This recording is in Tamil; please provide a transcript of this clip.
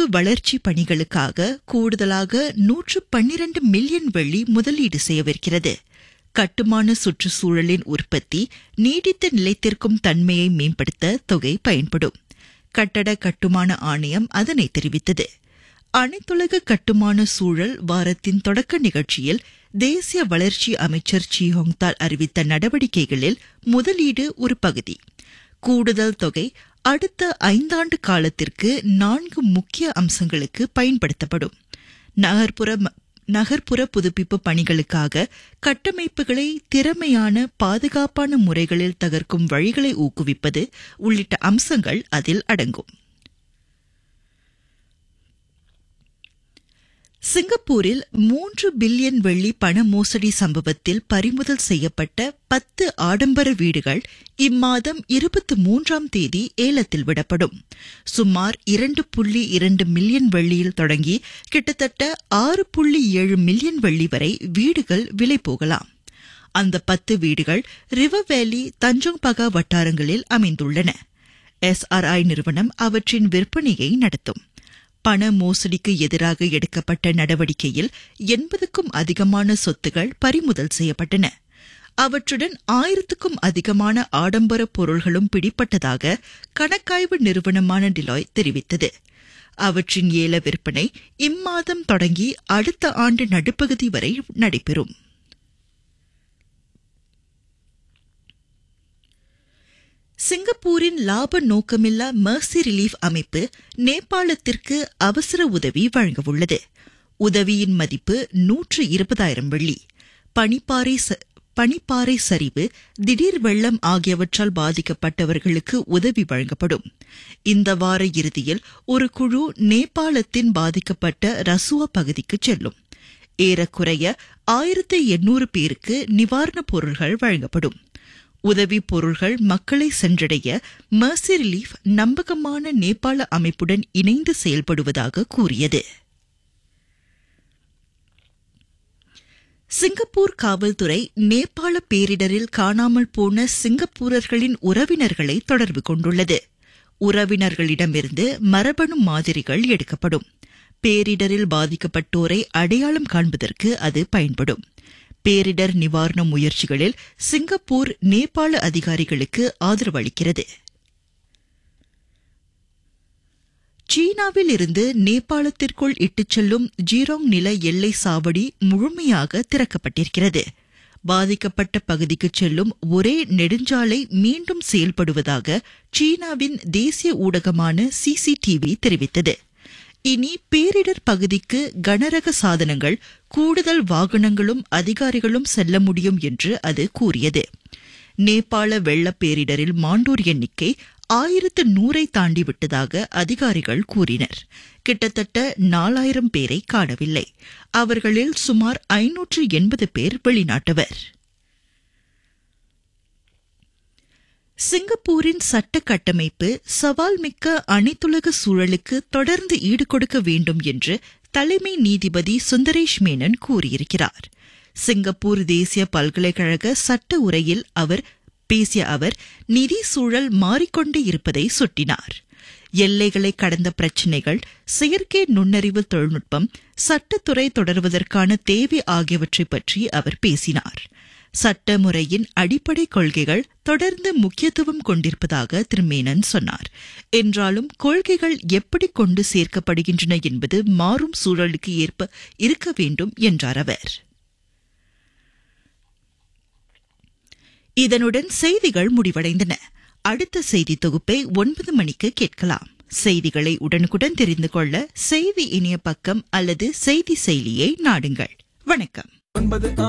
வளர்ச்சி பணிகளுக்காக கூடுதலாக நூற்று பன்னிரண்டு மில்லியன் வெள்ளி முதலீடு செய்யவிருக்கிறது கட்டுமான சுற்றுச்சூழலின் உற்பத்தி நீடித்த நிலைத்திருக்கும் தன்மையை மேம்படுத்த தொகை பயன்படும் கட்டட கட்டுமான ஆணையம் அதனை தெரிவித்தது அனைத்துலக கட்டுமான சூழல் வாரத்தின் தொடக்க நிகழ்ச்சியில் தேசிய வளர்ச்சி அமைச்சர் சி ஹோங்தால் அறிவித்த நடவடிக்கைகளில் முதலீடு ஒரு பகுதி கூடுதல் தொகை அடுத்த ஐந்தாண்டு காலத்திற்கு நான்கு முக்கிய அம்சங்களுக்கு பயன்படுத்தப்படும் நகர்ப்புற நகர்ப்புற புதுப்பிப்பு பணிகளுக்காக கட்டமைப்புகளை திறமையான பாதுகாப்பான முறைகளில் தகர்க்கும் வழிகளை ஊக்குவிப்பது உள்ளிட்ட அம்சங்கள் அதில் அடங்கும் சிங்கப்பூரில் மூன்று பில்லியன் வெள்ளி பண மோசடி சம்பவத்தில் பறிமுதல் செய்யப்பட்ட பத்து ஆடம்பர வீடுகள் இம்மாதம் இருபத்தி மூன்றாம் தேதி ஏலத்தில் விடப்படும் சுமார் இரண்டு புள்ளி இரண்டு மில்லியன் வெள்ளியில் தொடங்கி கிட்டத்தட்ட ஆறு புள்ளி ஏழு மில்லியன் வெள்ளி வரை வீடுகள் விலை போகலாம் அந்த பத்து வீடுகள் ரிவர் வேலி தஞ்சோங் பகா வட்டாரங்களில் அமைந்துள்ளன எஸ்ஆர்ஐ நிறுவனம் அவற்றின் விற்பனையை நடத்தும் பண மோசடிக்கு எதிராக எடுக்கப்பட்ட நடவடிக்கையில் எண்பதுக்கும் அதிகமான சொத்துகள் பறிமுதல் செய்யப்பட்டன அவற்றுடன் ஆயிரத்துக்கும் அதிகமான ஆடம்பர பொருள்களும் பிடிப்பட்டதாக கணக்காய்வு நிறுவனமான டிலாய் தெரிவித்தது அவற்றின் ஏல விற்பனை இம்மாதம் தொடங்கி அடுத்த ஆண்டு நடுப்பகுதி வரை நடைபெறும் சிங்கப்பூரின் லாப நோக்கமில்லா மர்சி ரிலீஃப் அமைப்பு நேபாளத்திற்கு அவசர உதவி வழங்கவுள்ளது உதவியின் மதிப்பு நூற்று இருபதாயிரம் வெள்ளி பனிப்பாறை பனிப்பாறை சரிவு திடீர் வெள்ளம் ஆகியவற்றால் பாதிக்கப்பட்டவர்களுக்கு உதவி வழங்கப்படும் இந்த வார இறுதியில் ஒரு குழு நேபாளத்தின் பாதிக்கப்பட்ட ரசுவா பகுதிக்கு செல்லும் ஏறக்குறைய ஆயிரத்தி எண்ணூறு பேருக்கு நிவாரணப் பொருள்கள் வழங்கப்படும் உதவி பொருள்கள் மக்களை சென்றடைய மர்சி ரிலீஃப் நம்பகமான நேபாள அமைப்புடன் இணைந்து செயல்படுவதாக கூறியது சிங்கப்பூர் காவல்துறை நேபாள பேரிடரில் காணாமல் போன சிங்கப்பூரர்களின் உறவினர்களை தொடர்பு கொண்டுள்ளது உறவினர்களிடமிருந்து மரபணு மாதிரிகள் எடுக்கப்படும் பேரிடரில் பாதிக்கப்பட்டோரை அடையாளம் காண்பதற்கு அது பயன்படும் பேரிடர் நிவாரண முயற்சிகளில் சிங்கப்பூர் நேபாள அதிகாரிகளுக்கு ஆதரவளிக்கிறது சீனாவில் இருந்து நேபாளத்திற்குள் இட்டுச் செல்லும் ஜீரோங் நில எல்லை சாவடி முழுமையாக திறக்கப்பட்டிருக்கிறது பாதிக்கப்பட்ட பகுதிக்கு செல்லும் ஒரே நெடுஞ்சாலை மீண்டும் செயல்படுவதாக சீனாவின் தேசிய ஊடகமான சிசிடிவி தெரிவித்தது இனி பேரிடர் பகுதிக்கு கனரக சாதனங்கள் கூடுதல் வாகனங்களும் அதிகாரிகளும் செல்ல முடியும் என்று அது கூறியது நேபாள வெள்ளப் பேரிடரில் மாண்டோர் எண்ணிக்கை ஆயிரத்து நூறை தாண்டிவிட்டதாக அதிகாரிகள் கூறினர் கிட்டத்தட்ட நாலாயிரம் பேரை காணவில்லை அவர்களில் சுமார் ஐநூற்று எண்பது பேர் வெளிநாட்டவர் சிங்கப்பூரின் சட்ட கட்டமைப்பு சவால் மிக்க அனைத்துலக சூழலுக்கு தொடர்ந்து ஈடுகொடுக்க வேண்டும் என்று தலைமை நீதிபதி சுந்தரேஷ் மேனன் கூறியிருக்கிறார் சிங்கப்பூர் தேசிய பல்கலைக்கழக சட்ட உரையில் அவர் பேசிய அவர் நிதி சூழல் மாறிக்கொண்டே இருப்பதை சுட்டினார் எல்லைகளை கடந்த பிரச்சினைகள் செயற்கை நுண்ணறிவு தொழில்நுட்பம் சட்டத்துறை தொடர்வதற்கான தேவை ஆகியவற்றை பற்றி அவர் பேசினார் சட்ட முறையின் அடிப்படை கொள்கைகள் தொடர்ந்து முக்கியத்துவம் கொண்டிருப்பதாக திரு மேனன் சொன்னார் என்றாலும் கொள்கைகள் எப்படி கொண்டு சேர்க்கப்படுகின்றன என்பது மாறும் சூழலுக்கு ஏற்ப இருக்க வேண்டும் என்றார் அவர் இதனுடன் செய்திகள் முடிவடைந்தன அடுத்த செய்தி தொகுப்பை ஒன்பது மணிக்கு கேட்கலாம் செய்திகளை உடனுக்குடன் தெரிந்து கொள்ள செய்தி இணைய பக்கம் அல்லது செய்தி செயலியை நாடுங்கள் வணக்கம்